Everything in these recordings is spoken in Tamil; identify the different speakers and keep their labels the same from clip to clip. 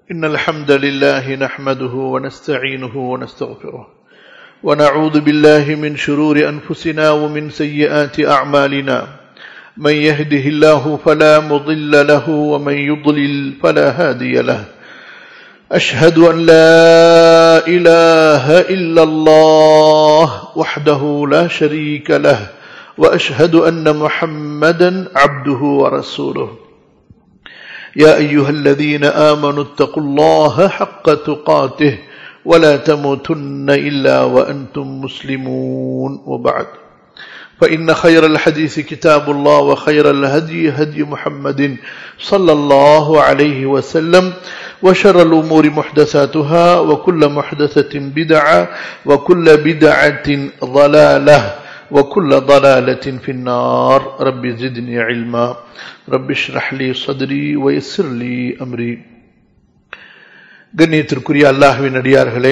Speaker 1: إن الحمد لله نحمده ونستعينه ونستغفره ونعوذ بالله من شرور أنفسنا ومن سيئات أعمالنا من يهده الله فلا مضل له ومن يضلل فلا هادي له أشهد أن لا إله إلا الله وحده لا شريك له وأشهد أن محمدا عبده ورسوله يا أيها الذين آمنوا اتقوا الله حق تقاته ولا تموتن إلا وأنتم مسلمون وبعد فإن خير الحديث كتاب الله وخير الهدي هدي محمد صلى الله عليه وسلم وشر الأمور محدثاتها وكل محدثة بدعة وكل بدعة ضلالة وكل ضلالة في النار رب زدني علما رب اشرح لي صدري ويسر لي أمري கண்ணியத்திற்குரிய அல்லாஹுவின் அடியார்களே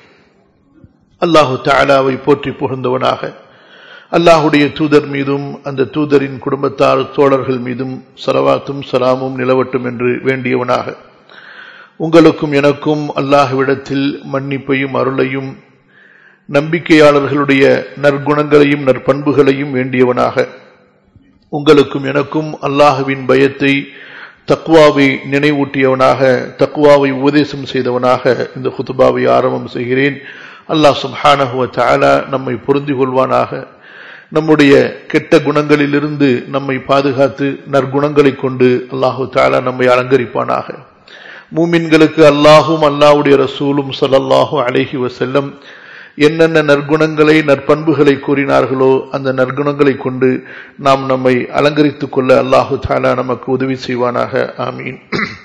Speaker 1: அல்லாஹு தாலாவை போற்றி புகழ்ந்தவனாக அல்லாஹுடைய தூதர் மீதும் அந்த தூதரின் குடும்பத்தார் தோழர்கள் மீதும் சலவாத்தும் சலாமும் நிலவட்டும் என்று வேண்டியவனாக உங்களுக்கும் எனக்கும் அல்லாஹுவிடத்தில் மன்னிப்பையும் அருளையும் நம்பிக்கையாளர்களுடைய நற்குணங்களையும் நற்பண்புகளையும் வேண்டியவனாக உங்களுக்கும் எனக்கும் அல்லாஹுவின் பயத்தை தக்குவாவை நினைவூட்டியவனாக தக்குவாவை உபதேசம் செய்தவனாக இந்த குத்துபாவை ஆரம்பம் செய்கிறேன் அல்லாஹ் சுப்ஹானஹுவ தாலா நம்மை பொருந்தி கொள்வானாக நம்முடைய கெட்ட குணங்களிலிருந்து நம்மை பாதுகாத்து நற்குணங்களை கொண்டு அல்லாஹு தாலா நம்மை அலங்கரிப்பானாக மூமின்களுக்கு அல்லாஹும் அல்லாஹுடைய ரசூலும் சல்லல்லாஹு அலஹி வசல்லம் என்னென்ன நற்குணங்களை நற்பண்புகளை கூறினார்களோ அந்த நற்குணங்களை கொண்டு நாம் நம்மை அலங்கரித்துக் கொள்ள அல்லாஹு தாலா நமக்கு உதவி செய்வானாக ஆமீன்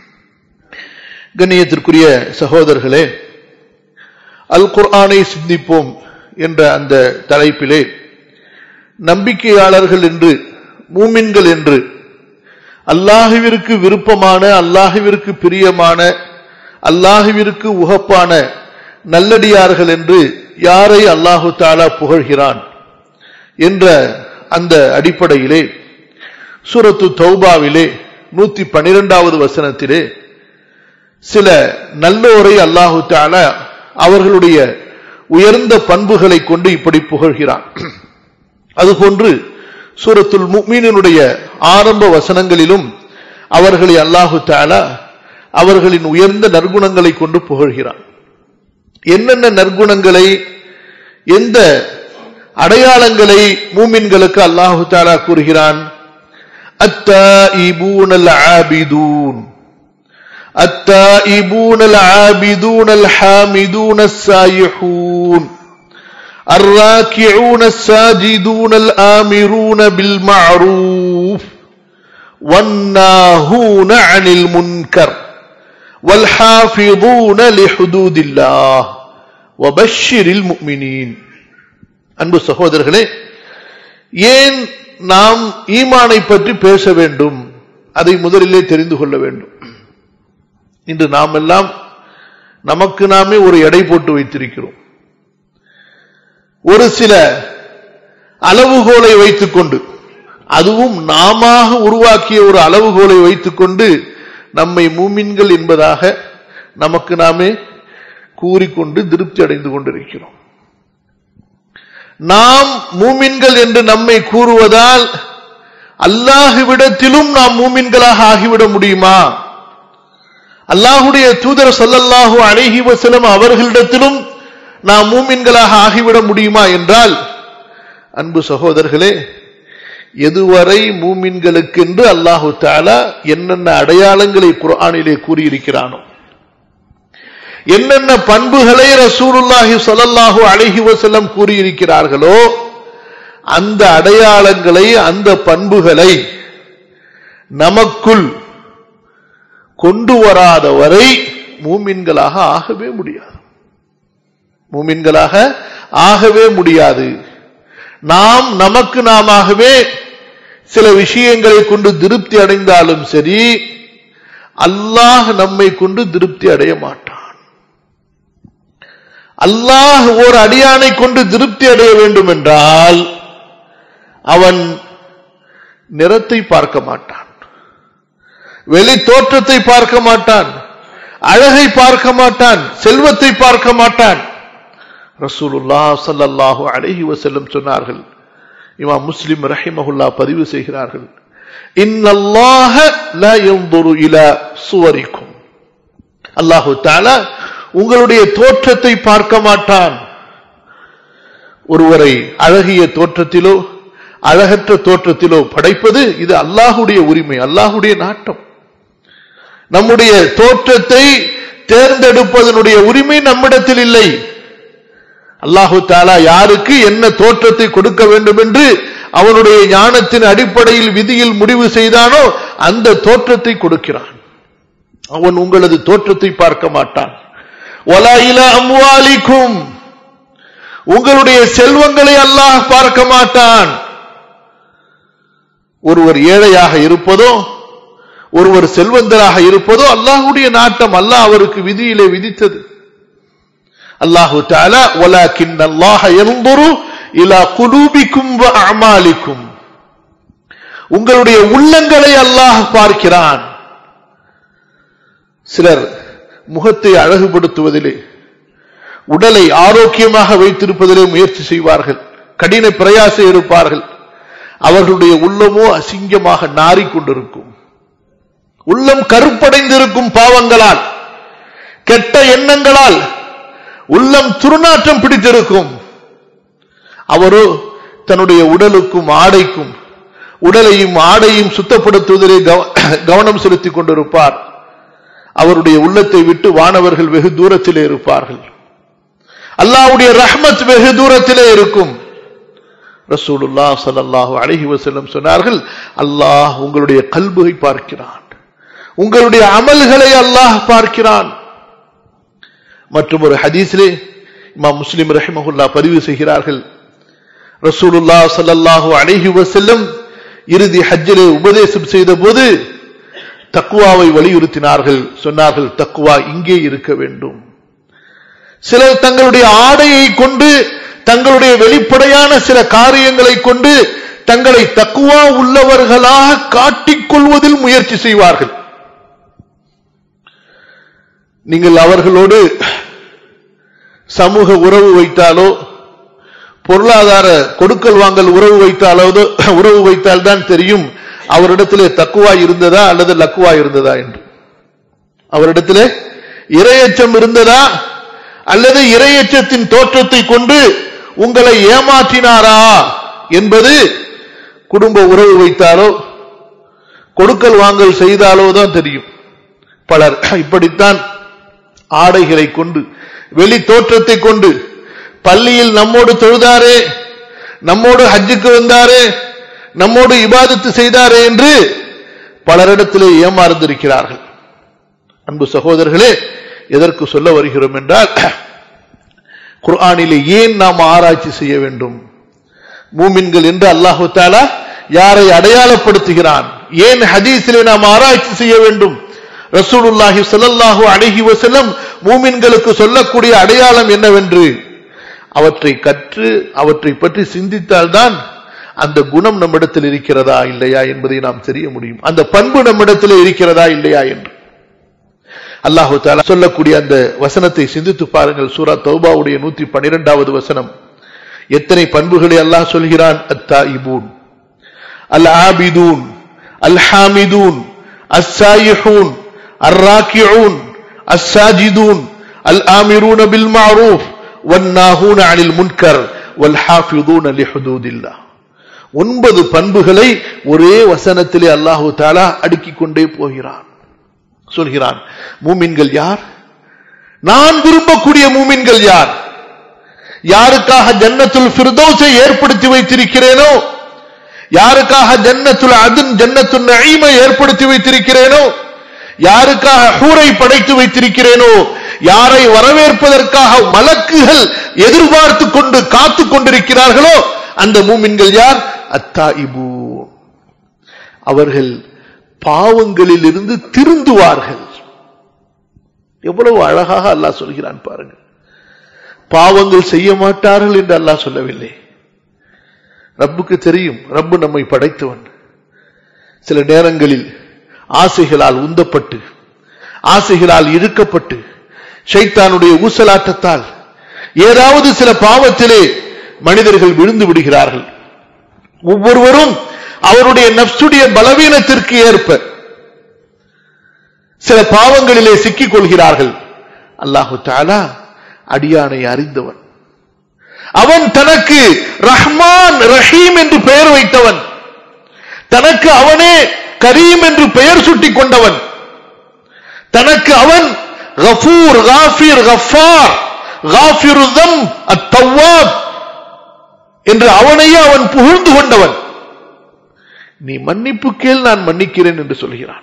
Speaker 1: கண்ணியத்திற்குரிய சகோதரர்களே அல் குர்ஆனை சிந்திப்போம் என்ற அந்த தலைப்பிலே நம்பிக்கையாளர்கள் என்று மூமின்கள் என்று அல்லாஹுவிற்கு விருப்பமான அல்லாஹுவிற்கு பிரியமான அல்லாஹுவிற்கு உகப்பான நல்லடியார்கள் என்று யாரை அல்லாஹு தாலா புகழ்கிறான் என்ற அந்த அடிப்படையிலே சூரத்து தௌபாவிலே நூத்தி பனிரெண்டாவது வசனத்திலே சில நல்லோரை அல்லாஹு தாலா அவர்களுடைய உயர்ந்த பண்புகளை கொண்டு இப்படி புகழ்கிறான் அதுபோன்று சூரத்துல் முக்மீனுடைய ஆரம்ப வசனங்களிலும் அவர்களை அல்லாஹு தாலா அவர்களின் உயர்ந்த நற்குணங்களை கொண்டு புகழ்கிறான் என்னென்ன நற்குணங்களை எந்த அடையாளங்களை மூமின்களுக்கு அல்லாஹு தாலா கூறுகிறான் التائبون العابدون التائبون العابدون الحامدون السائحون الراكعون الساجدون الآمرون بالمعروف والناهون عن المنكر والحافظون لحدود الله وبشر المؤمنين அன்பு சகோதரர்களே ஏன் நாம் ஈமானை பற்றி பேச வேண்டும் அதை முதலிலே தெரிந்து கொள்ள வேண்டும் இன்று நாம் எல்லாம் நமக்கு நாமே ஒரு எடை போட்டு வைத்திருக்கிறோம் ஒரு சில அளவுகோலை வைத்துக்கொண்டு அதுவும் நாம உருவாக்கிய ஒரு அளவுகோலை வைத்துக்கொண்டு நம்மை மூமின்கள் என்பதாக நமக்கு நாமே கூறிக்கொண்டு திருப்தி அடைந்து கொண்டிருக்கிறோம் நாம் மூமின்கள் என்று நம்மை கூறுவதால் அல்லாஹுவிடத்திலும் நாம் மூமின்களாக ஆகிவிட முடியுமா அல்லாஹுடைய தூதர் சொல்லல்லாஹு அழகி வசலம் அவர்களிடத்திலும் நாம் மூமின்களாக ஆகிவிட முடியுமா என்றால் அன்பு சகோதரர்களே எதுவரை மூமின்களுக்கென்று அல்லாஹு தாலா என்னென்ன அடையாளங்களை குரானிலே கூறியிருக்கிறானோ என்னென்ன பண்புகளை ரசூலுல்லாஹி சொல்லல்லாஹு அழகி வசல்லம் கூறியிருக்கிறார்களோ அந்த அடையாளங்களை அந்த பண்புகளை நமக்குள் கொண்டு வராத வரை மூமின்களாக ஆகவே முடியாது மூமின்களாக ஆகவே முடியாது நாம் நமக்கு நாமவே சில விஷயங்களை கொண்டு திருப்தி அடைந்தாலும் சரி அல்லாஹ் நம்மை கொண்டு திருப்தி அடைய மாட்டான் அல்லாஹ் ஓர் அடியானை கொண்டு திருப்தி அடைய வேண்டும் என்றால் அவன் நிறத்தை பார்க்க மாட்டான் வெளி தோற்றத்தை பார்க்க மாட்டான் அழகை பார்க்க மாட்டான் செல்வத்தை பார்க்க மாட்டான் ரசூலுல்லா ஸல்லல்லாஹு அலைஹி வஸல்லம் சொன்னார்கள் இமாம் முஸ்லிம் ரஹிமஹுல்லா பதிவு செய்கிறார்கள் இன்னல்லாஹ லா யன்துரு இலா சுவரிக்கும் அல்லாஹு தஆலா உங்களுடைய தோற்றத்தை பார்க்க மாட்டான் ஒருவரை அழகிய தோற்றத்திலோ அழகற்ற தோற்றத்திலோ படைப்பது இது அல்லாஹுடைய உரிமை அல்லாஹுடைய நாட்டம் நம்முடைய தோற்றத்தை தேர்ந்தெடுப்பதனுடைய உரிமை நம்மிடத்தில் இல்லை அல்லாஹு தாலா யாருக்கு என்ன தோற்றத்தை கொடுக்க வேண்டும் என்று அவனுடைய ஞானத்தின் அடிப்படையில் விதியில் முடிவு செய்தானோ அந்த தோற்றத்தை கொடுக்கிறான் அவன் உங்களது தோற்றத்தை பார்க்க மாட்டான் ஒலா இல அம்வாலிக்கும் உங்களுடைய செல்வங்களை அல்லாஹ் பார்க்க மாட்டான் ஒருவர் ஏழையாக இருப்பதோ ஒருவர் செல்வந்தராக இருப்பதோ அல்லாஹுடைய நாட்டம் அல்லாஹ் அவருக்கு விதியிலே விதித்தது அல்லாஹு தாலா வலாக்கின் அல்லாஹ எலும்புரு இலா குலூபிக்கும் வ அமாலிக்கும் உங்களுடைய உள்ளங்களை அல்லாஹ் பார்க்கிறான் சிலர் முகத்தை அழகுபடுத்துவதிலே உடலை ஆரோக்கியமாக வைத்திருப்பதிலே முயற்சி செய்வார்கள் கடின பிரயாசம் இருப்பார்கள் அவர்களுடைய உள்ளமோ அசிங்கமாக நாறிக்கொண்டிருக்கும் உள்ளம் கருப்படைந்திருக்கும் பாவங்களால் கெட்ட எண்ணங்களால் உள்ளம் துர்நாற்றம் பிடித்திருக்கும் அவரோ தன்னுடைய உடலுக்கும் ஆடைக்கும் உடலையும் ஆடையும் சுத்தப்படுத்துவதிலே கவனம் செலுத்திக் கொண்டிருப்பார் அவருடைய உள்ளத்தை விட்டு வானவர்கள் வெகு தூரத்திலே இருப்பார்கள் அல்லாவுடைய ரஹ்மத் வெகு தூரத்திலே இருக்கும் ரசூலுல்லா சல்லாஹு அழகி வசல்லம் சொன்னார்கள் அல்லாஹ் உங்களுடைய கல்புகை பார்க்கிறான் உங்களுடைய அமல்களை அல்லாஹ் பார்க்கிறான் மற்றும் ஒரு ஹதீஸிலே இமா முஸ்லிம் ரஹிமஹுல்லா பதிவு செய்கிறார்கள் ரசூலுல்லா சல்லாஹூ அழகி வசல்லம் இறுதி ஹஜ்ஜிலே உபதேசம் செய்த போது தக்குவாவை வலியுறுத்தினார்கள் சொன்னார்கள் தக்குவா இங்கே இருக்க வேண்டும் சிலர் தங்களுடைய ஆடையை கொண்டு தங்களுடைய வெளிப்படையான சில காரியங்களை கொண்டு தங்களை தக்குவா உள்ளவர்களாக காட்டிக்கொள்வதில் முயற்சி செய்வார்கள் நீங்கள் அவர்களோடு சமூக உறவு வைத்தாலோ பொருளாதார கொடுக்கல் வாங்கல் உறவு வைத்தாலோ உறவு வைத்தால் தான் தெரியும் அவரிடத்திலே தக்குவா இருந்ததா அல்லது லக்குவா இருந்ததா என்று அவரிடத்திலே இரையச்சம் இருந்ததா அல்லது இரையச்சத்தின் தோற்றத்தை கொண்டு உங்களை ஏமாற்றினாரா என்பது குடும்ப உறவு வைத்தாலோ கொடுக்கல் வாங்கல் செய்தாலோ தான் தெரியும் பலர் இப்படித்தான் ஆடைகளை கொண்டு வெளி தோற்றத்தை கொண்டு பள்ளியில் நம்மோடு தொழுதாரே நம்மோடு ஹஜ்ஜுக்கு வந்தாரே நம்மோடு இபாதத்து செய்தாரே என்று பலரிடத்திலே ஏமாறந்திருக்கிறார்கள் அன்பு சகோதரர்களே எதற்கு சொல்ல வருகிறோம் என்றால் குர்ஆனிலே ஏன் நாம் ஆராய்ச்சி செய்ய வேண்டும் மூமின்கள் என்று அல்லாஹு தாலா யாரை அடையாளப்படுத்துகிறான் ஏன் ஹதீஸிலே நாம் ஆராய்ச்சி செய்ய வேண்டும் ரசூலுல்லாஹி ஸல்லல்லாஹு அலைஹி வஸல்லம் மூமின்களுக்கு சொல்லக்கூடிய அடையாளம் என்னவென்று அவற்றை கற்று அவற்றை பற்றி சிந்தித்தால்தான் அந்த குணம் நம்மிடத்தில் இருக்கிறதா இல்லையா என்பதை நாம் தெரிய முடியும் அந்த பண்பு நம்மிடத்தில் இருக்கிறதா இல்லையா என்று அல்லாஹு தாலா சொல்லக்கூடிய அந்த வசனத்தை சிந்தித்து பாருங்கள் சூரா தௌபாவுடைய நூத்தி பனிரெண்டாவது வசனம் எத்தனை பண்புகளை அல்லாஹ் சொல்கிறான் அத்தாயிபூன் அல் ஆபிதூன் அல் ஹாமிதூன் அஸ்ஸாயிஹூன் الراكعون الساجدون الآمرون بالمعروف والناهون عن المنكر والحافظون لحدود الله ஒன்பது பண்புகளை ஒரே வசனத்திலே அல்லாஹு தாலா அடுக்கிக் கொண்டே போகிறான் சொல்கிறான் மூமின்கள் யார் நான் விரும்பக்கூடிய மூமின்கள் யார் யாருக்காக ஜன்னத்துல் ஃபிர்தௌஸை ஏற்படுத்தி வைத்திருக்கிறேனோ யாருக்காக ஜன்னத்துல் அதுன் ஜன்னத்துல் நஈமை ஏற்படுத்தி வைத்திருக்கிறேனோ யாருக்காக ஹூரை படைத்து வைத்திருக்கிறேனோ யாரை வரவேற்பதற்காக மலக்குகள் எதிர்பார்த்து கொண்டு காத்து கொண்டிருக்கிறார்களோ அந்த மூமின்கள் யார் அத்தாயிபூ அவர்கள் பாவங்களில் இருந்து திருந்துவார்கள் எவ்வளவு அழகாக அல்லாஹ் சொல்கிறான் பாருங்க பாவங்கள் செய்ய மாட்டார்கள் என்று அல்லாஹ் சொல்லவில்லை ரப்புக்கு தெரியும் ரப்பு நம்மை படைத்தவன் சில நேரங்களில் ஆசைகளால் உந்தப்பட்டு ஆசைகளால் இழுக்கப்பட்டு ஷைத்தானுடைய ஊசலாட்டத்தால் ஏதாவது சில பாவத்திலே மனிதர்கள் விழுந்து விடுகிறார்கள் ஒவ்வொருவரும் அவருடைய நப்சுடைய பலவீனத்திற்கு ஏற்ப சில பாவங்களிலே சிக்கிக் கொள்கிறார்கள் அல்லாஹு தாலா அடியானை அறிந்தவன் அவன் தனக்கு ரஹ்மான் ரஹீம் என்று பெயர் வைத்தவன் தனக்கு அவனே கரீம் என்று பெயர் சுட்டிக் கொண்டவன் தனக்கு அவன் கஃபூர் காஃபிர் கஃபார் காஃபிரு தம் அத்தவாப் என்று அவனையே அவன் புகழ்ந்து கொண்டவன் நீ மன்னிப்பு கேள் நான் மன்னிக்கிறேன் என்று சொல்கிறான்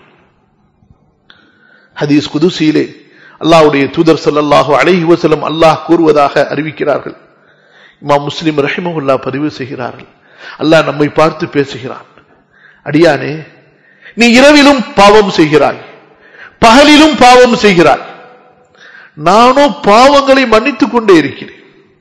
Speaker 1: ஹதீஸ் குதுசியிலே அல்லாஹ்வுடைய தூதர் ஸல்லல்லாஹு அலைஹி வஸல்லம் அல்லாஹ் கூறுவதாக அறிவிக்கிறார்கள் இமாம் முஸ்லிம் ரஹிமஹுல்லா பதிவு செய்கிறார்கள் அல்லாஹ் நம்மை பார்த்து பேசுகிறான் அடியானே நீ இரவிலும் பாவம் செய்கிறாய் பகலிலும் பாவம் செய்கிறாய் நானோ பாவங்களை மன்னித்துக் கொண்டே இருக்கிறேன்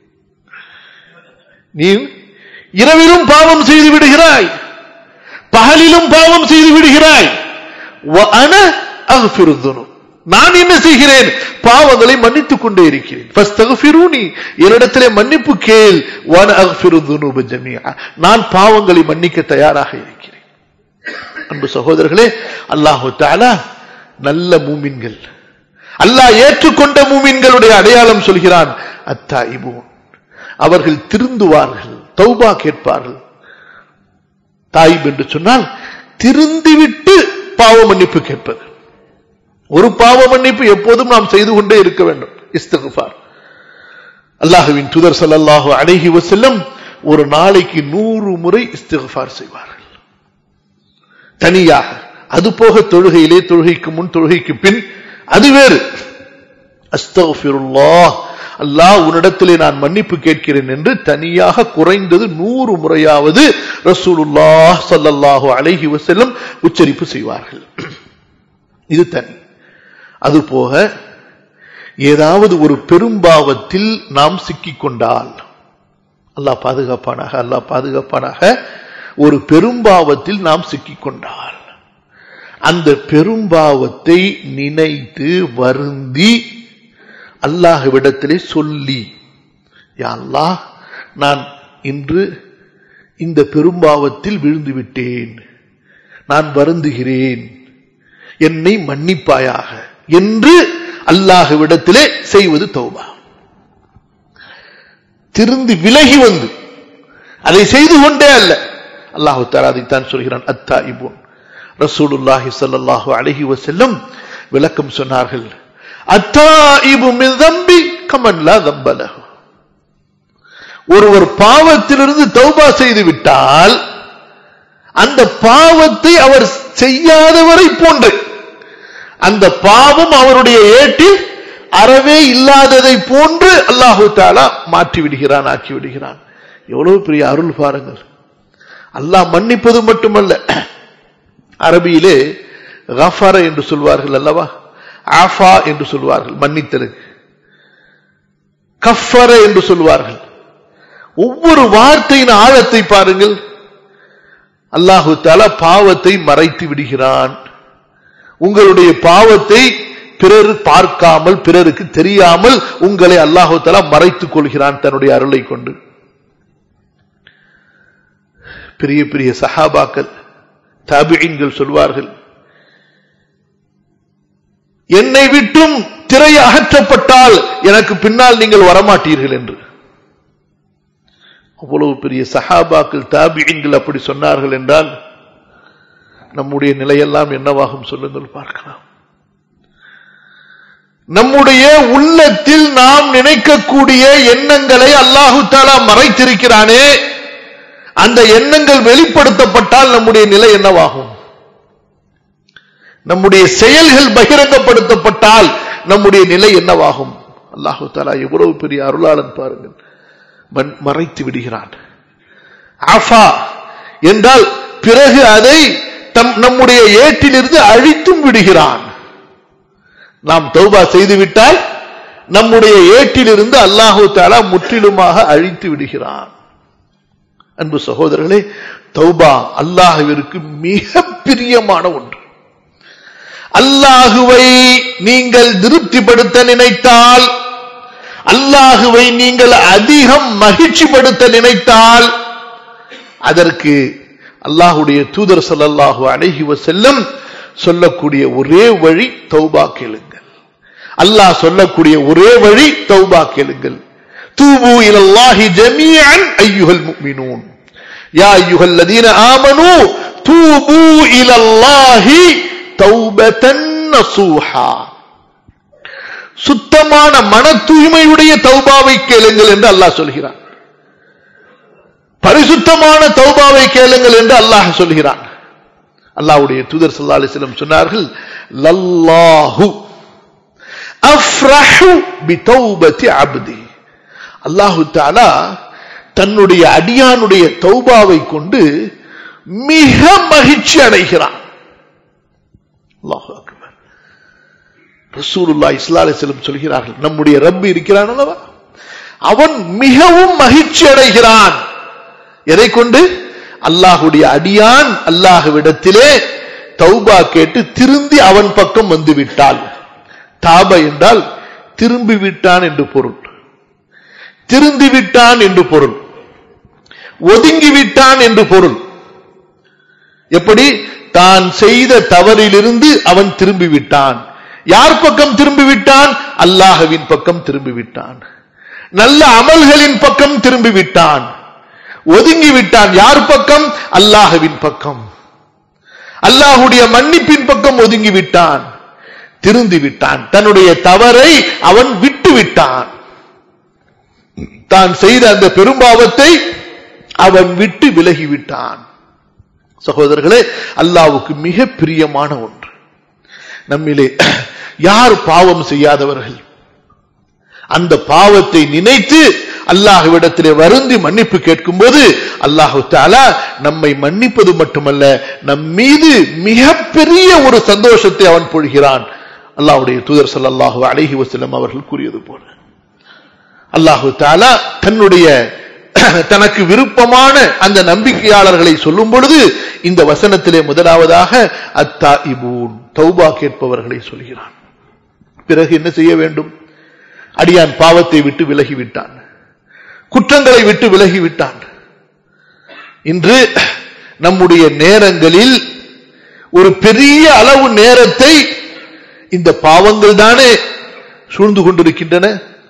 Speaker 1: நீ இரவிலும் பாவம் செய்து விடுகிறாய் பகலிலும் பாவம் செய்து விடுகிறாய் وأنا أغفر الذنوب. நான் என்ன செய்கிறேன் பாவங்களை மன்னித்துக் கொண்டே இருக்கிறேன் ஃபஸ்தக்ஃபிரூனி என்னிடத்திலே மன்னிப்பு கேள் வன அக்ஃபிரு துனூப ஜமீஆ நான் பாவங்களை மன்னிக்க தயாராக இருக்கிறேன் அன்பு சகோதரர்களே அல்லாஹு தஆலா நல்ல மூமின்கள் அல்லாஹ் ஏற்றுக்கொண்ட மூமின்களுடைய அடையாளம் சொல்கிறான் அத்தாயிபூன் அவர்கள் திருந்துவார்கள் தௌபா கேட்பார்கள் தாயிப் என்று சொன்னால் திருந்திவிட்டு பாவ மன்னிப்பு கேட்பது ஒரு பாவ மன்னிப்பு எப்போதும் நாம் செய்து கொண்டே இருக்க வேண்டும் இஸ்திகுபார் அல்லாஹுவின் துதர் ஸல்லல்லாஹு அலைஹி வஸல்லம் ஒரு நாளைக்கு நூறு முறை இஸ்திகுபார் செய்வார்கள் தனியாக அது போக தொழுகையிலே தொழுகைக்கு முன் தொழுகைக்கு பின் அது வேறு அஸ்தகுஃபிருல்லாஹ் அல்லாஹ் உன்னிடத்திலே நான் மன்னிப்பு கேட்கிறேன் என்று தனியாக குறைந்தது நூறு முறையாவது ரசூலுல்லாஹ் ஸல்லல்லாஹு அலைஹி வஸல்லம் உச்சரிப்பு செய்வார்கள் இது தனி அது போக ஏதாவது ஒரு பெரும்பாவத்தில் நாம் சிக்கிக் கொண்டால் அல்லாஹ் பாதுகாப்பானாக அல்லாஹ் பாதுகாப்பானாக ஒரு பெரும்பாவத்தில் நாம் சிக்கிக் கொண்டால் அந்த பெரும்பாவத்தை நினைத்து வருந்தி அல்லாஹ்விடத்திலே சொல்லி யா அல்லாஹ் நான் இன்று இந்த பெரும்பாவத்தில் விழுந்து விட்டேன் நான் வருந்துகிறேன் என்னை மன்னிப்பாயாக என்று அல்லாஹ்விடத்திலே செய்வது தௌபா திருந்து விலகி வந்து அதை செய்து கொண்டே அல்ல அல்லாஹு தாலா அதைத்தான் சொல்கிறான் அத்தா இபுன் ரசூலுல்லாஹி ஸல்லல்லாஹு அலைஹி வஸல்லம் விளக்கம் சொன்னார்கள் அத்தாயிபு மின் தம்பி கமன் லா தம்ப லஹு ஒருவர் பாவத்திலிருந்து தௌபா செய்து விட்டால் அந்த பாவத்தை அவர் செய்யாதவரை போன்று அந்த பாவம் அவருடைய ஏட்டில் அறவே இல்லாததை போன்று அல்லாஹு தாலா மாற்றி விடுகிறான் ஆக்கி விடுகிறான் எவ்வளவு பெரிய அருள் பாருங்கள் அல்லாஹ் மன்னிப்பது மட்டுமல்ல அரபியிலே கஃபார என்று சொல்வார்கள் அல்லவா ஆஃபா என்று சொல்வார்கள் மன்னித்தலுக்கு கஃபர என்று சொல்வார்கள் ஒவ்வொரு வார்த்தையின் ஆழத்தை பாருங்கள் அல்லாஹு தாலா பாவத்தை மறைத்து விடுகிறான் உங்களுடைய பாவத்தை பிறர் பார்க்காமல் பிறருக்கு தெரியாமல் உங்களை அல்லாஹு தாலா மறைத்துக் கொள்கிறான் தன்னுடைய அருளை கொண்டு பெரிய பெரிய சஹாபாக்கள் தாபியன்கள் சொல்வார்கள் என்னை விட்டும் திரை அகற்றப்பட்டால் எனக்கு பின்னால் நீங்கள் வரமாட்டீர்கள் என்று அவ்வளவு பெரிய சஹாபாக்கள் தாபியன்கள் அப்படி சொன்னார்கள் என்றால் நம்முடைய நிலையெல்லாம் என்னவாகும் சொல்லுங்கள் பார்க்கலாம் நம்முடைய உள்ளத்தில் நாம் நினைக்கக்கூடிய எண்ணங்களை அல்லாஹு தாலா மறைத்திருக்கிறானே அந்த எண்ணங்கள் வெளிப்படுத்தப்பட்டால் நம்முடைய நிலை என்னவாகும் நம்முடைய செயல்கள் பகிரங்கப்படுத்தப்பட்டால் நம்முடைய நிலை என்னவாகும் அல்லாஹு தாலா எவ்வளவு பெரிய அருளாளன் பாருங்கள் மறைத்து விடுகிறான் ஆஃபா என்றால் பிறகு அதை தம் நம்முடைய ஏட்டிலிருந்து அழித்தும் விடுகிறான் நாம் தௌபா செய்துவிட்டால் நம்முடைய ஏட்டிலிருந்து அல்லாஹு தாலா முற்றிலுமாக அழித்து விடுகிறான் அன்பு சகோதரர்களே தௌபா அல்லாஹுவிற்கு மிக பிரியமான ஒன்று அல்லாஹுவை நீங்கள் திருப்திப்படுத்த நினைத்தால் அல்லாஹுவை நீங்கள் அதிகம் மகிழ்ச்சிப்படுத்த நினைத்தால் அதற்கு அல்லாஹுடைய தூதர் ஸல்லல்லாஹு அலைஹி வஸல்லம் சொல்லக்கூடிய ஒரே வழி தௌபா கேளுங்கள் அல்லாஹ் சொல்லக்கூடிய ஒரே வழி தௌபா கேளுங்கள் தூபு இலல்லாஹி ஜமீஅன் ஐயுஹல் முஃமினூன் யா ஐயுஹல் லதீன ஆமனூ தூபு இலல்லாஹி தௌபதன் நசூஹா சுத்தமான மன தூய்மையுடைய தௌபாவை கேளுங்கள் என்று அல்லாஹ் சொல்கிறான் பரிசுத்தமான தௌபாவை கேளுங்கள் என்று அல்லாஹ் சொல்கிறான் அல்லாஹ்வுடைய தூதர் ஸல்லல்லாஹு அலைஹி வஸல்லம் சொன்னார்கள் லல்லாஹு அஃப்ரஹு பிதௌபதி அப்தி அல்லாஹு தஆலா தன்னுடைய அடியானுடைய தௌபாவை கொண்டு மிக மகிழ்ச்சி அடைகிறான் அல்லாஹு அக்பர் ரசூலுல்லாஹி ஸல்லல்லாஹு அலைஹி வஸல்லம் சொல்கிறார்கள் நம்முடைய ரப் இருக்கிறான் அல்லவா அவன் மிகவும் மகிழ்ச்சி அடைகிறான் எதை கொண்டு அல்லாஹுடைய அடியான் அல்லாஹுவிடத்திலே தௌபா கேட்டு திருந்தி அவன் பக்கம் வந்து விட்டால் தாப என்றால் திரும்பி விட்டான் என்று பொருள் திருந்தி விட்டான் என்று பொருள் ஒதுங்கி விட்டான் என்று பொருள் எப்படி தான் செய்த தவறிலிருந்து அவன் திரும்பி விட்டான் யார் பக்கம் திரும்பி விட்டான் அல்லாஹுவின் பக்கம் திரும்பி விட்டான் நல்ல அமல்களின் பக்கம் திரும்பி விட்டான் ஒதுங்கி விட்டான் யார் பக்கம் அல்லாஹுவின் பக்கம் அல்லாஹுடைய மன்னிப்பின் பக்கம் ஒதுங்கி விட்டான் திருந்தி விட்டான் தன்னுடைய தவறை அவன் விட்டு விட்டான் தான் செய்த அந்த பெரும்பாவத்தை அவன் விட்டு விலகி விட்டான் சகோதரர்களே அல்லாவுக்கு மிக பிரியமான ஒன்று நம்மிலே யார் பாவம் செய்யாதவர்கள் அந்த பாவத்தை நினைத்து அல்லாஹுவிடத்திலே வருந்தி மன்னிப்பு கேட்கும் போது அல்லாஹு தாலா நம்மை மன்னிப்பது மட்டுமல்ல நம் மீது மிகப்பெரிய ஒரு சந்தோஷத்தை அவன் பொழிகிறான் அல்லாஹுடைய தூதர் ஸல்லல்லாஹு அலைஹி வஸல்லம் அவர்கள் கூறியது போல அல்லாஹு தாலா தன்னுடைய தனக்கு விருப்பமான அந்த நம்பிக்கையாளர்களை சொல்லும் பொழுது இந்த வசனத்திலே முதலாவதாக அத்தா இபூன் தௌபா கேட்பவர்களை சொல்கிறான் பிறகு என்ன செய்ய வேண்டும் அடியான் பாவத்தை விட்டு விலகிவிட்டான் குற்றங்களை விட்டு விலகிவிட்டான் இன்று நம்முடைய நேரங்களில் ஒரு பெரிய அளவு நேரத்தை இந்த பாவங்கள் தானே சூழ்ந்து கொண்டிருக்கின்றன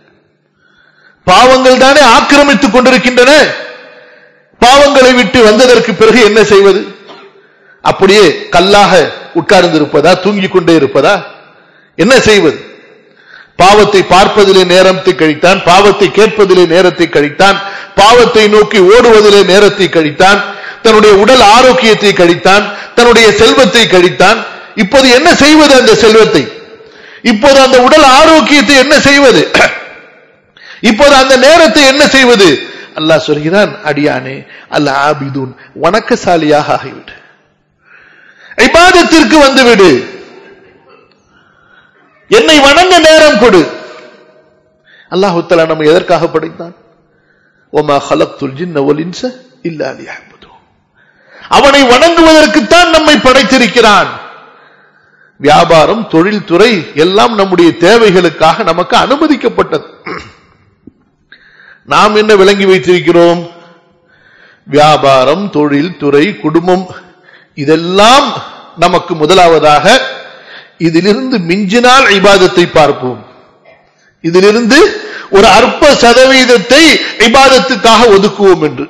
Speaker 1: பாவங்கள் தானே ஆக்கிரமித்துக் கொண்டிருக்கின்றன பாவங்களை விட்டு வந்ததற்கு பிறகு என்ன செய்வது அப்படியே கல்லாக உட்கார்ந்து இருப்பதா தூங்கிக் கொண்டே இருப்பதா என்ன செய்வது பாவத்தை பார்ப்பதிலே நேரத்தை கழித்தான் பாவத்தை கேட்பதிலே நேரத்தை கழித்தான் பாவத்தை நோக்கி ஓடுவதிலே நேரத்தை கழித்தான் தன்னுடைய உடல் ஆரோக்கியத்தை கழித்தான் தன்னுடைய செல்வத்தை கழித்தான் இப்போது என்ன செய்வது அந்த செல்வத்தை இப்போது அந்த உடல் ஆரோக்கியத்தை என்ன செய்வது இப்போது அந்த நேரத்தை என்ன செய்வது அல்லாஹ் சொல்கிறான் அடியானே அல்ல ஆபிதூன் வணக்கசாலியாக ஆகிவிடு இபாதத்திற்கு வந்துவிடு என்னை வணங்க நேரம் கொடு அல்லாஹு தலா நம்ம எதற்காக படைத்தான் ஒமா ஹலக்துல் ஜின்ன வல் இன்ச இல்லா லியஅபுது அவனை வணங்குவதற்குத்தான் நம்மை படைத்திருக்கிறான் வியாபாரம் தொழில்துறை எல்லாம் நம்முடைய தேவைகளுக்காக நமக்கு அனுமதிக்கப்பட்டது நாம் என்ன விளங்கி வைத்திருக்கிறோம் வியாபாரம் தொழில் துறை குடும்பம் இதெல்லாம் நமக்கு முதலாவதாக இதிலிருந்து மிஞ்சினால் இபாதத்தை பார்ப்போம் இதிலிருந்து ஒரு அற்ப சதவீதத்தை இபாதத்துக்காக ஒதுக்குவோம் என்று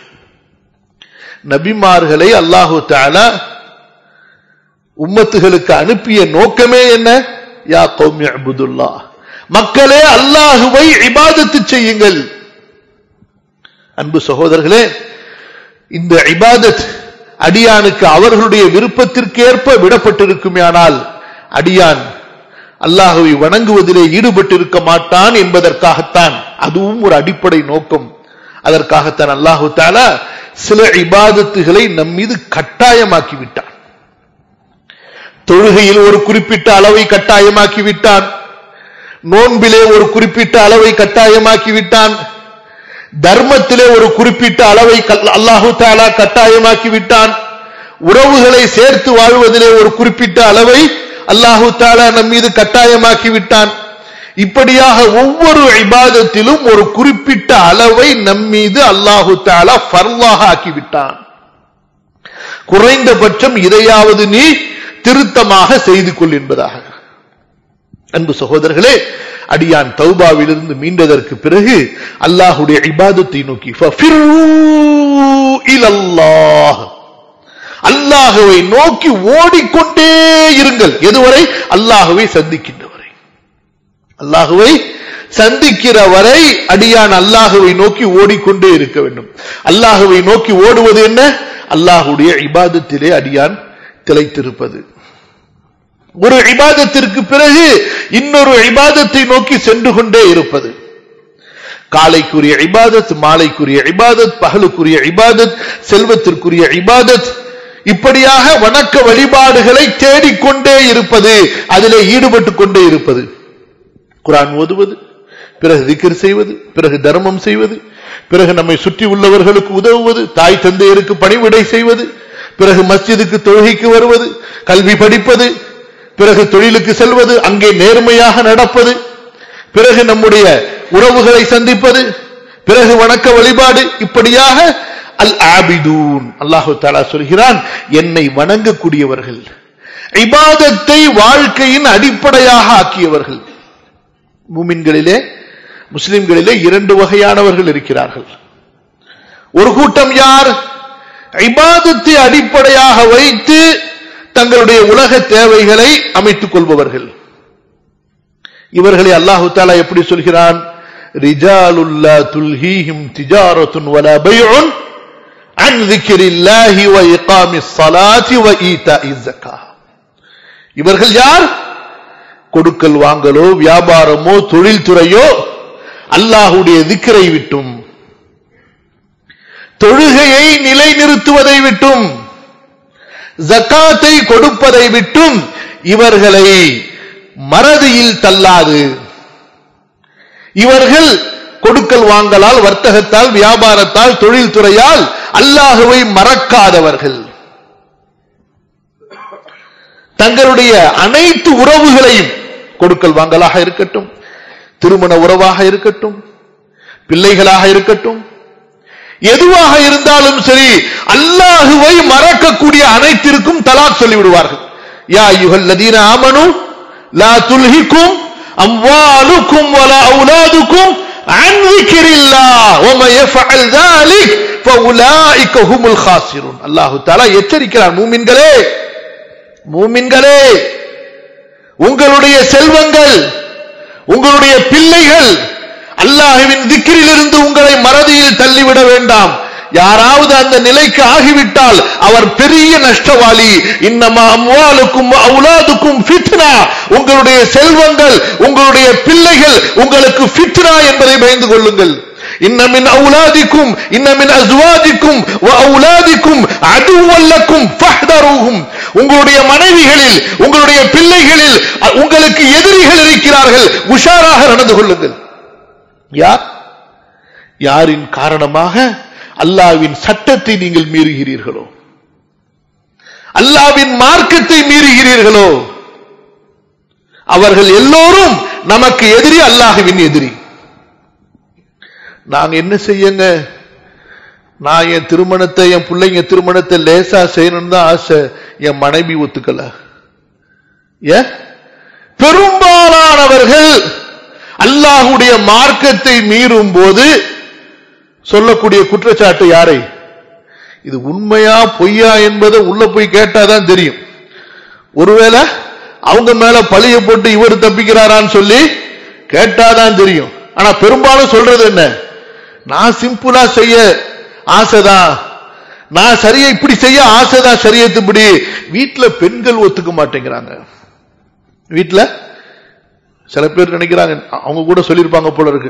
Speaker 1: நபிமார்களை அல்லாஹு தாலா உம்மத்துகளுக்கு அனுப்பிய நோக்கமே என்ன யா கௌமி அபுதுல்லா மக்களே அல்லாஹுவை இபாதத்து செய்யுங்கள் அன்பு சகோதரர்களே இந்த இபாதத் அடியானுக்கு அவர்களுடைய விருப்பத்திற்கேற்ப விடப்பட்டிருக்குமேயானால் அடியான் அல்லாஹுவை வணங்குவதிலே ஈடுபட்டிருக்க மாட்டான் என்பதற்காகத்தான் அதுவும் ஒரு அடிப்படை நோக்கம் அதற்காகத்தான் அல்லாஹு தாலா சில இபாதத்துகளை நம் மீது கட்டாயமாக்கி விட்டான் தொழுகையில் ஒரு குறிப்பிட்ட அளவை கட்டாயமாக்கி விட்டான் நோன்பிலே ஒரு குறிப்பிட்ட அளவை கட்டாயமாக்கி விட்டான் தர்மத்திலே ஒரு குறிப்பிட்ட அளவை அல்லாஹு தாலா கட்டாயமாக்கி விட்டான் உறவுகளை சேர்த்து வாழ்வதிலே ஒரு குறிப்பிட்ட அளவை அல்லாஹு தாலா நம் மீது கட்டாயமாக்கி விட்டான் இப்படியாக ஒவ்வொரு இபாதத்திலும் ஒரு குறிப்பிட்ட அளவை நம் மீது அல்லாஹு தாலா ஃபர்லாக ஆக்கிவிட்டான் குறைந்தபட்சம் இதையாவது நீ திருத்தமாக செய்து கொள் என்பதாக அன்பு சகோதரர்களே அடியான் தௌபாவிலிருந்து மீண்டதற்கு பிறகு அல்லாஹுடைய இபாதத்தை நோக்கி அல்லாஹுவை நோக்கி ஓடிக்கொண்டே இருங்கள் எதுவரை அல்லாஹுவை சந்திக்கின்ற வரை அல்லாஹுவை சந்திக்கிற வரை அடியான் அல்லாஹுவை நோக்கி ஓடிக்கொண்டே இருக்க வேண்டும் அல்லாஹுவை நோக்கி ஓடுவது என்ன அல்லாஹுடைய இபாதத்திலே அடியான் திளைத்திருப்பது ஒரு இபாதத்திற்கு பிறகு இன்னொரு இபாதத்தை நோக்கி சென்று கொண்டே இருப்பது காலைக்குரிய இபாதத் மாலைக்குரிய இபாதத் பகலுக்குரிய இபாதத் செல்வத்திற்குரிய இபாதத் இப்படியாக வணக்க வழிபாடுகளை தேடிக்கொண்டே இருப்பது அதிலே ஈடுபட்டுக் கொண்டே இருப்பது குரான் ஓதுவது பிறகு திக்கர் செய்வது பிறகு தர்மம் செய்வது பிறகு நம்மை சுற்றி உள்ளவர்களுக்கு உதவுவது தாய் தந்தையருக்கு பணிவிடை செய்வது பிறகு மஸ்ஜிதுக்கு தொழுகைக்கு வருவது கல்வி படிப்பது பிறகு தொழிலுக்கு செல்வது அங்கே நேர்மையாக நடப்பது பிறகு நம்முடைய உறவுகளை சந்திப்பது பிறகு வணக்க வழிபாடு இப்படியாக அல் ஆபிதூன் அல்லாஹு தாலா சொல்கிறான் என்னை வணங்கக்கூடியவர்கள் இபாதத்தை வாழ்க்கையின் அடிப்படையாக ஆக்கியவர்கள் மூமின்களிலே முஸ்லிம்களிலே இரண்டு வகையானவர்கள் இருக்கிறார்கள் ஒரு கூட்டம் யார் இபாதத்தை அடிப்படையாக வைத்து தங்களுடைய உலக தேவைகளை அமைத்துக் கொள்பவர்கள் இவர்களை அல்லாஹு தாலா எப்படி சொல்கிறான் ரிஜாலுல்லா துல்ஹீஹிம் திஜாரத்துன் வலா பைஉன் அன் ذிக்ரில்லாஹி வ இகாமிஸ் ஸலாத்தி வ ஈதாஇஸ் ஸக்கா இவர்கள் யார் கொடுக்கல் வாங்கலோ வியாபாரமோ தொழில்துறையோ அல்லாஹுடைய திக்கரை விட்டும் தொழுகையை நிலைநிறுத்துவதை விட்டும் ஜக்காத்தை கொடுப்பதை விட்டும் இவர்களை மறதியில் தள்ளாது இவர்கள் கொடுக்கல் வாங்கலால் வர்த்தகத்தால் வியாபாரத்தால் தொழில்துறையால் அல்லாஹுவை மறக்காதவர்கள் தங்களுடைய அனைத்து உறவுகளையும் கொடுக்கல் வாங்கலாக இருக்கட்டும் திருமண உறவாக இருக்கட்டும் பிள்ளைகளாக இருக்கட்டும் எதுவாக இருந்தாலும் சரி அல்லாஹுவை மறக்கக்கூடிய அனைத்திற்கும் தலாக் சொல்லிவிடுவார்கள் யா யுகல் லதீன ஆமனு லா துல்ஹிக்கும் அம்வாலுக்கும் வலா அவுலாதுக்கும் عن ذكر الله وما يفعل ذلك فاولئك هم الخاسرون الله تعالى எச்சரிக்கிறார் மூமின்களே மூமின்களே உங்களுடைய செல்வங்கள் உங்களுடைய பிள்ளைகள் அல்லாஹுவின் திக்கிரிலிருந்து உங்களை மறதியில் தள்ளிவிட வேண்டாம் யாராவது அந்த நிலைக்கு ஆகிவிட்டால் அவர் பெரிய நஷ்டவாளி இன்னமா அம்வாலுக்கும் அவுலாதுக்கும் ஃபித்னா உங்களுடைய செல்வங்கள் உங்களுடைய பிள்ளைகள் உங்களுக்கு ஃபித்னா என்பதை பயந்து கொள்ளுங்கள் இன்னமின் அவுலாதிக்கும் இன்னமின் அஸ்வாதிக்கும் அவுலாதிக்கும் அதுவல்லக்கும் ஃபஹ்தருஹும் உங்களுடைய மனைவிகளில் உங்களுடைய பிள்ளைகளில் உங்களுக்கு எதிரிகள் இருக்கிறார்கள் உஷாராக நடந்து கொள்ளுங்கள் யார் யாரின் காரணமாக அல்லாவின் சட்டத்தை நீங்கள் மீறுகிறீர்களோ அல்லாவின் மார்க்கத்தை மீறுகிறீர்களோ அவர்கள் எல்லோரும் நமக்கு எதிரி அல்லாஹுவின் எதிரி நாங்க என்ன செய்யுங்க நான் என் திருமணத்தை என் பிள்ளைங்க திருமணத்தை லேசா செய்யணும்னு தான் ஆசை என் மனைவி ஒத்துக்கல ஏ பெரும்பாலானவர்கள் அல்லாஹுடைய மார்க்கத்தை மீறும் போது சொல்லக்கூடிய குற்றச்சாட்டு யாரை இது உண்மையா பொய்யா என்பதை உள்ள போய் கேட்டாதான் தெரியும் ஒருவேளை அவங்க மேல பழிய போட்டு இவர் தப்பிக்கிறாரான்னு சொல்லி கேட்டாதான் தெரியும் ஆனா பெரும்பாலும் சொல்றது என்ன நான் சிம்பிளா செய்ய ஆசைதான் நான் சரியா இப்படி செய்ய ஆசைதான் சரியத்துப்படி வீட்டுல பெண்கள் ஒத்துக்க மாட்டேங்கிறாங்க வீட்டுல சில பேர் நினைக்கிறாங்க அவங்க கூட சொல்லியிருப்பாங்க போல இருக்கு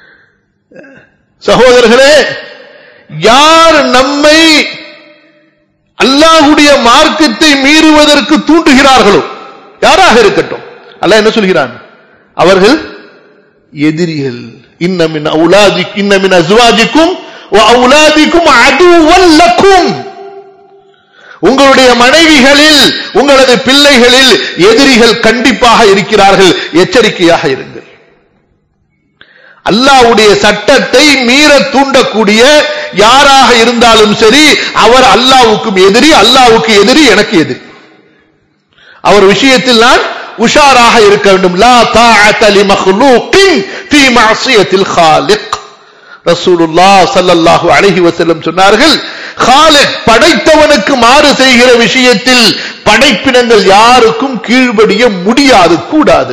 Speaker 1: சகோதரர்களே யார் நம்மை அல்லாஹுடைய மார்க்கத்தை மீறுவதற்கு தூண்டுகிறார்களோ யாராக இருக்கட்டும் அல்ல என்ன சொல்கிறான் அவர்கள் எதிரிகள் இன்னமின் அவுலாதி இன்னமின் அஸ்வாஜிக்கும் அவுலாதிக்கும் அதுவல்லக்கும் உங்களுடைய மனைவிகளில் உங்களது பிள்ளைகளில் எதிரிகள் கண்டிப்பாக இருக்கிறார்கள் எச்சரிக்கையாக இருங்கள் அல்லாவுடைய சட்டத்தை மீற தூண்டக்கூடிய யாராக இருந்தாலும் சரி அவர் அல்லாவுக்கும் எதிரி அல்லாவுக்கு எதிரி எனக்கு எதிரி அவர் விஷயத்தில் நான் உஷாராக இருக்க வேண்டும் லா தாஅத லி மக்லூக்கின் ஃபீ மஅசியத்தில் காலிக் ரசூலுல்லா ஸல்லல்லாஹு அலைஹி வஸல்லம் சொன்னார்கள் காலிக் படைத்தவனுக்கு மாறு செய்கிற விஷயத்தில் படைப்பினங்கள் யாருக்கும் கீழ்ப்படிய முடியாது கூடாது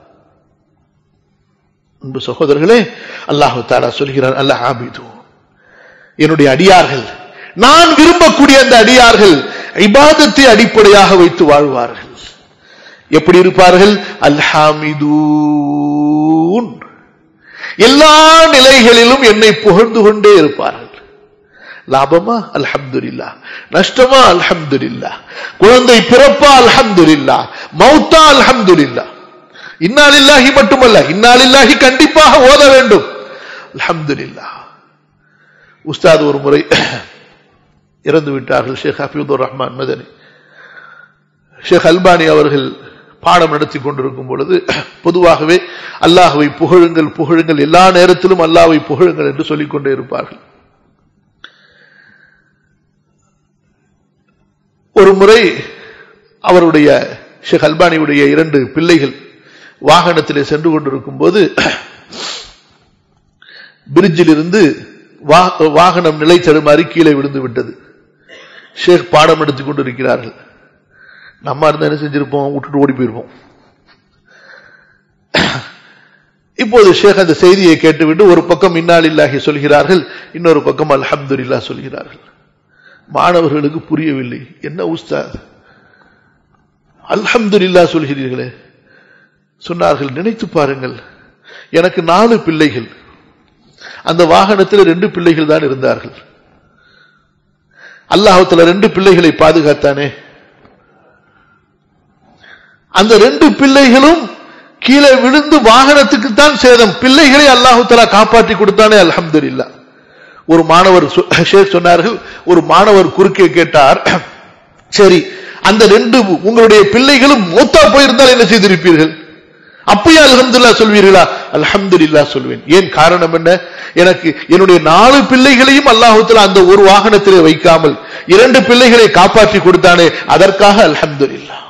Speaker 1: அன்பு சகோதரர்களே அல்லாஹு தாலா சொல்கிறார் அல்லாஹ் ஆபிது என்னுடைய அடியார்கள் நான் விரும்பக்கூடிய அந்த அடியார்கள் இபாதத்தை அடிப்படையாக வைத்து வாழ்வார்கள் எப்படி இருப்பார்கள் அல்ஹாமிதூன் எல்லா நிலைகளிலும் என்னை புகழ்ந்து கொண்டே இருப்பார்கள் லாபமா அல்ஹம்துலில்லா நஷ்டமா அல்ஹம்துலில்லா குழந்தை பிறப்பா அல்ஹம்துலில்லா மௌத்தா அல்ஹம்துலில்லா இன்னாலில்லாஹி மட்டுமல்ல இன்னாலில்லாஹி கண்டிப்பாக ஓத வேண்டும் அல்ஹம்துலில்லா உஸ்தாத் ஒரு முறை இறந்து விட்டார்கள் ஷேக் ஹபீதுர் ரஹ்மான் மதனி ஷேக் அல்பானி அவர்கள் பாடம் நடத்தி கொண்டிருக்கும் பொழுது பொதுவாகவே அல்லாஹுவை புகழுங்கள் புகழுங்கள் எல்லா நேரத்திலும் அல்லாஹ்வை புகழுங்கள் என்று சொல்லிக் கொண்டே இருப்பார்கள் ஒரு முறை அவருடைய ஷேக் அல்பானியுடைய இரண்டு பிள்ளைகள் வாகனத்திலே சென்று கொண்டிருக்கும் போது பிரிட்ஜில் இருந்து வாகனம் நிலை தடுமாறி கீழே விழுந்து விட்டது ஷேக் பாடம் எடுத்துக் கொண்டிருக்கிறார்கள் நம்ம இருந்தா என்ன செஞ்சிருப்போம் விட்டுட்டு ஓடி போயிருப்போம் இப்போது ஷேக் அந்த செய்தியை கேட்டுவிட்டு ஒரு பக்கம் இன்னால் இல்லாஹி சொல்கிறார்கள் இன்னொரு பக்கம் அல்ஹம்துல்லா சொல்கிறார்கள் மாணவர்களுக்கு புரியவில்லை என்ன உஸ்தாத் அல்ஹம்துல்லா சொல்கிறீர்களே சொன்னார்கள் நினைத்து பாருங்கள் எனக்கு நாலு பிள்ளைகள் அந்த வாகனத்தில் ரெண்டு பிள்ளைகள் தான் இருந்தார்கள் அல்லாஹத்துல ரெண்டு பிள்ளைகளை பாதுகாத்தானே அந்த ரெண்டு பிள்ளைகளும் கீழே விழுந்து வாகனத்துக்கு தான் சேதம் பிள்ளைகளை அல்லாஹு தலா காப்பாற்றி கொடுத்தானே அல்ஹம்துல்லா ஒரு மாணவர் ஷேக் சொன்னார்கள் ஒரு மாணவர் குறுக்கே கேட்டார் சரி அந்த ரெண்டு உங்களுடைய பிள்ளைகளும் மூத்தா போயிருந்தால் என்ன செய்திருப்பீர்கள் அப்பயே அல்ஹம்துல்லா சொல்வீர்களா அல்ஹம்துல்லா சொல்வேன் ஏன் காரணம் என்ன எனக்கு என்னுடைய நாலு பிள்ளைகளையும் அல்லாஹுத்துல அந்த ஒரு வாகனத்திலே வைக்காமல் இரண்டு பிள்ளைகளை காப்பாற்றி கொடுத்தானே அதற்காக அல்ஹம்துல்லா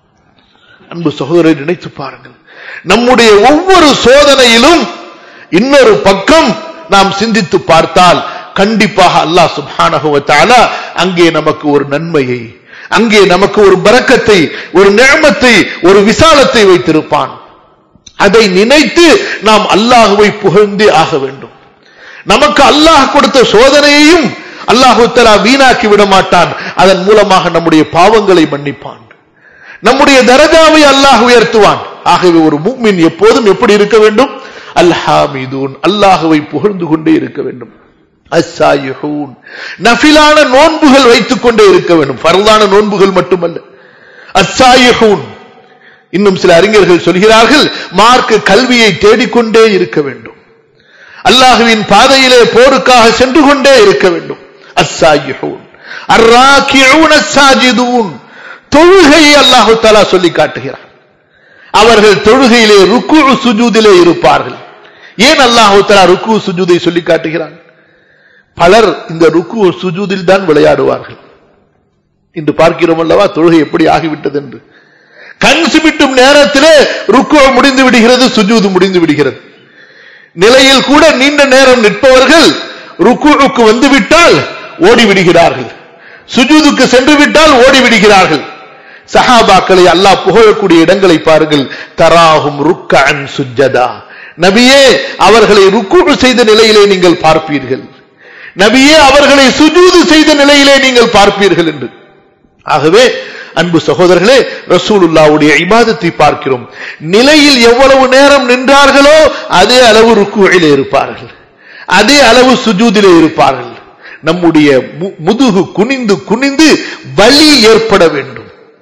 Speaker 1: அன்பு சகோதரரை நினைத்து பாருங்கள் நம்முடைய ஒவ்வொரு சோதனையிலும் இன்னொரு பக்கம் நாம் சிந்தித்து பார்த்தால் கண்டிப்பாக அல்லாஹ் சுபானகுவத்தால அங்கே நமக்கு ஒரு நன்மையை அங்கே நமக்கு ஒரு பறக்கத்தை ஒரு நேமத்தை ஒரு விசாலத்தை வைத்திருப்பான் அதை நினைத்து நாம் அல்லாஹுவை புகழ்ந்தே ஆக வேண்டும் நமக்கு அல்லாஹ் கொடுத்த சோதனையையும் அல்லாஹு தலா வீணாக்கி விட மாட்டான் அதன் மூலமாக நம்முடைய பாவங்களை மன்னிப்பான் நம்முடைய தரஜாவை அல்லாஹ் உயர்த்துவான் ஆகவே ஒரு முக்மின் எப்போதும் எப்படி இருக்க வேண்டும் அல்ஹாமிதூன் அல்லாஹுவை புகழ்ந்து கொண்டே இருக்க வேண்டும் அஸ்ஸாயிஹூன் நஃபிலான நோன்புகள் வைத்துக் கொண்டே இருக்க வேண்டும் பரலான நோன்புகள் மட்டுமல்ல அஸ்ஸாயிஹூன் இன்னும் சில அறிஞர்கள் சொல்கிறார்கள் மார்க்க கல்வியை தேடிக்கொண்டே இருக்க வேண்டும் அல்லாஹுவின் பாதையிலே போருக்காக சென்று கொண்டே இருக்க வேண்டும் அஸ்ஸாயிஹூன் அர்ராக்கியூன் அஸ்ஸாஜிதூன் தொழுகையை அல்லாஹு தலா சொல்லி காட்டுகிறார் அவர்கள் தொழுகையிலே ருக்கு சுஜூதிலே இருப்பார்கள் ஏன் அல்லாஹு தலா ருக்கு சுஜூதை சொல்லி காட்டுகிறான் பலர் இந்த ருக்கு சுஜூதில் தான் விளையாடுவார்கள் இன்று பார்க்கிறோம் அல்லவா தொழுகை எப்படி ஆகிவிட்டது என்று கண் சிமிட்டும் நேரத்திலே ருக்கு முடிந்து விடுகிறது சுஜூது முடிந்து விடுகிறது நிலையில் கூட நீண்ட நேரம் நிற்பவர்கள் ருக்குவுக்கு வந்து விட்டால் ஓடி விடுகிறார்கள் சுஜூதுக்கு சென்று விட்டால் ஓடி விடுகிறார்கள் சஹாபாக்களை அல்லாஹ் புகழக்கூடிய இடங்களை பாருங்கள் தராகும் ருக்கன் சுஜதா நபியே அவர்களை ருக்கு செய்த நிலையிலே நீங்கள் பார்ப்பீர்கள் நபியே அவர்களை சுஜூது செய்த நிலையிலே நீங்கள் பார்ப்பீர்கள் என்று ஆகவே அன்பு சகோதரர்களே ரசூலுல்லாவுடைய இபாதத்தை பார்க்கிறோம் நிலையில் எவ்வளவு நேரம் நின்றார்களோ அதே அளவு ருக்குவிலே இருப்பார்கள் அதே அளவு சுஜூதிலே இருப்பார்கள் நம்முடைய முதுகு குனிந்து குனிந்து வலி ஏற்பட வேண்டும்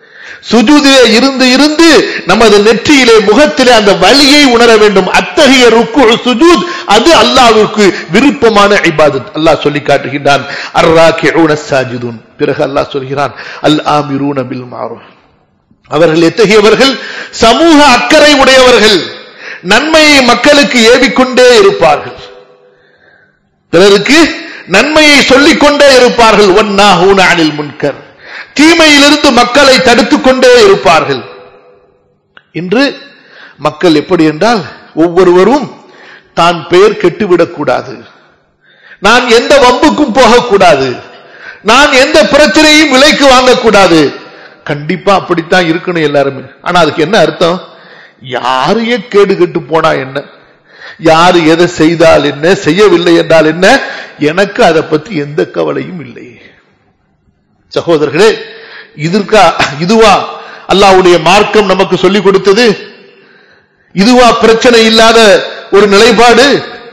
Speaker 1: சுஜூதிலே இருந்து இருந்து நமது நெற்றியிலே முகத்திலே அந்த வலியை உணர வேண்டும் அத்தகைய ருக்கு சுஜூத் அது அல்லாஹ்விற்கு விருப்பமான இபாதத் அல்லாஹ் சொல்லி காட்டுகின்றான் அர்ராக்கிஊன சாஜிதுன் பிறகு அல்லாஹ் சொல்கிறான் அல் ஆமிரூன பில் மாரூஃப் அவர்கள் எத்தகையவர்கள் சமூக அக்கறை உடையவர்கள் நன்மையை மக்களுக்கு ஏவிக்கொண்டே இருப்பார்கள் பிறருக்கு நன்மையை சொல்லிக் கொண்டே இருப்பார்கள் ஒன்னாஹூன அனில் முன்கர் தீமையிலிருந்து மக்களை தடுத்துக் கொண்டே இருப்பார்கள் இன்று மக்கள் எப்படி என்றால் ஒவ்வொருவரும் தான் பெயர் கெட்டுவிடக் கூடாது நான் எந்த வம்புக்கும் போகக்கூடாது நான் எந்த பிரச்சனையும் விலைக்கு வாங்கக்கூடாது கண்டிப்பா அப்படித்தான் இருக்கணும் எல்லாருமே ஆனா அதுக்கு என்ன அர்த்தம் யாரையே கேடு கெட்டு போனா என்ன யாரு எதை செய்தால் என்ன செய்யவில்லை என்றால் என்ன எனக்கு அதை பத்தி எந்த கவலையும் இல்லை சகோதரர்களே இதற்கா இதுவா அல்லாவுடைய மார்க்கம் நமக்கு சொல்லிக் கொடுத்தது இதுவா பிரச்சனை இல்லாத ஒரு நிலைப்பாடு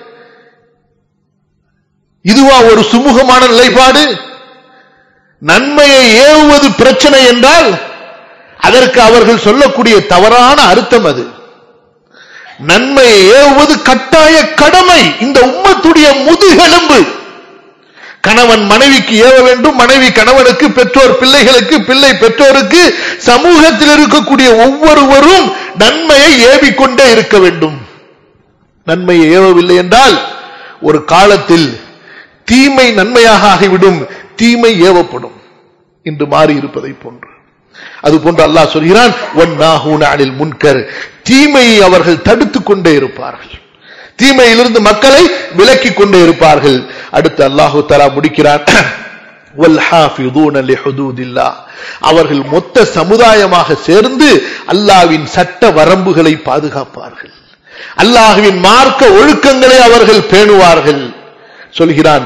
Speaker 1: இதுவா ஒரு சுமூகமான நிலைப்பாடு நன்மையை ஏவுவது பிரச்சனை என்றால் அதற்கு அவர்கள் சொல்லக்கூடிய தவறான அர்த்தம் அது நன்மையை ஏவுவது கட்டாய கடமை இந்த உம்மத்துடைய முதுகெலும்பு கணவன் மனைவிக்கு ஏவ வேண்டும் மனைவி கணவனுக்கு பெற்றோர் பிள்ளைகளுக்கு பிள்ளை பெற்றோருக்கு சமூகத்தில் இருக்கக்கூடிய ஒவ்வொருவரும் நன்மையை ஏவிக்கொண்டே இருக்க வேண்டும் நன்மையை ஏவவில்லை என்றால் ஒரு காலத்தில் தீமை நன்மையாக ஆகிவிடும் தீமை ஏவப்படும் இன்று மாறி இருப்பதை போன்று அது போன்று அல்லாஹ் சொல்கிறான் ஒன்னாஹூன அனில் முன்கர் தீமையை அவர்கள் தடுத்துக் கொண்டே இருப்பார்கள் தீமையிலிருந்து மக்களை விலக்கிக் கொண்டே இருப்பார்கள் அடுத்து அல்லாஹு தலா முடிக்கிறான் அவர்கள் மொத்த சமுதாயமாக சேர்ந்து அல்லாவின் சட்ட வரம்புகளை பாதுகாப்பார்கள் அல்லாஹுவின் மார்க்க ஒழுக்கங்களை அவர்கள் பேணுவார்கள் சொல்கிறான்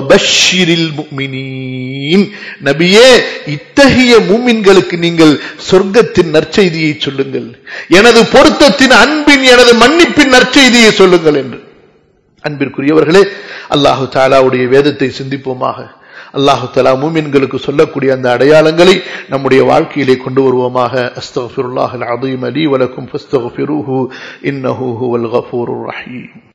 Speaker 1: நபியே இத்தகைய மூமின்களுக்கு நீங்கள் சொர்க்கத்தின் நற்செய்தியை சொல்லுங்கள் எனது பொருத்தத்தின் அன்பின் எனது மன்னிப்பின் நற்செய்தியை சொல்லுங்கள் என்று அன்பிற்குரியவர்களே அல்லாஹு தாலாவுடைய வேதத்தை சிந்திப்போமாக அல்லாஹு தலா மூமின்களுக்கு சொல்லக்கூடிய அந்த அடையாளங்களை நம்முடைய வாழ்க்கையிலே கொண்டு வருவோமாக அஸ்தகுல்லாஹ் அதீம் அலி வலக்கும் ஃபஸ்தகுஃபிருஹு இன்னஹு ஹுவல் கஃபூருர் ரஹீம்